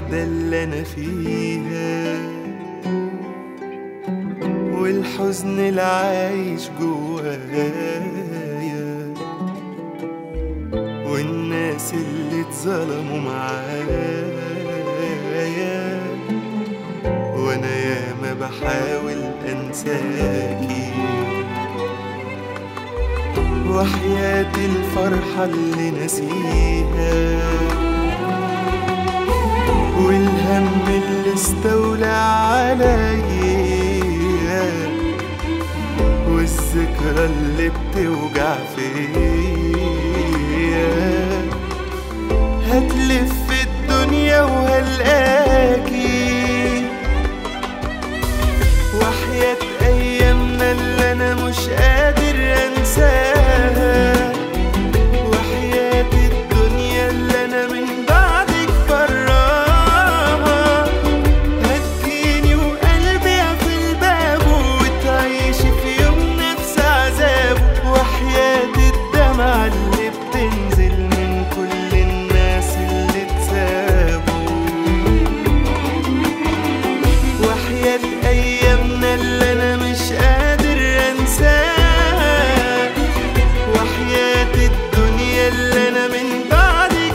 الوحدة اللي أنا فيها والحزن العايش جوايا والناس اللي اتظلموا معايا وانا ياما بحاول انساكي وحياة الفرحة اللي نسيها والهم اللي استولى عليا والذكرى اللي بتوجع فيا هتلف الدنيا وهلقاكي وحياة أيامنا اللي أنا مش قادر أنساها وحياة الدنيا اللي أنا من بعدك براها هتجيني وقلبي في الباب وتعيشي في يوم نفس عذابه وحياة الدمع اللي بتنزل من كل الناس اللي اتسابوا وحياة أيامنا اللي أنا مش قادر أنساها وحياة الدنيا اللي أنا من بعدك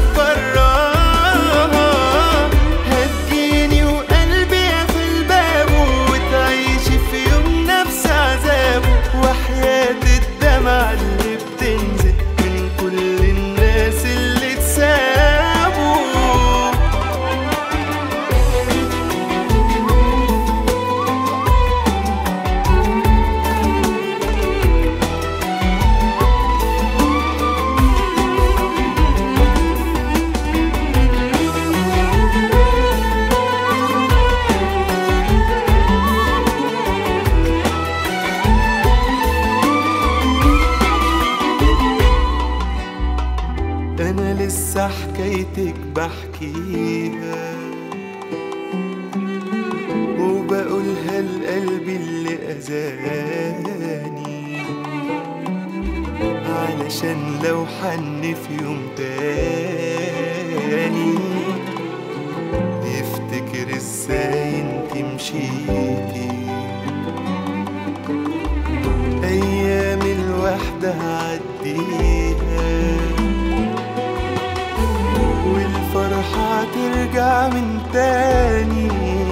براها هتجيني وقلبي في الباب وتعيشي في يوم نفس عذابه وحياة الدمع اللي بتنزل من كل الناس اللي اتسابوا انا لسه حكايتك بحكيها وبقولها لقلبي اللي اذاني علشان لو حن في يوم تاني يفتكر ازاي انت مشيتي ايام الوحدة هعديها والفرحة ترجع من تاني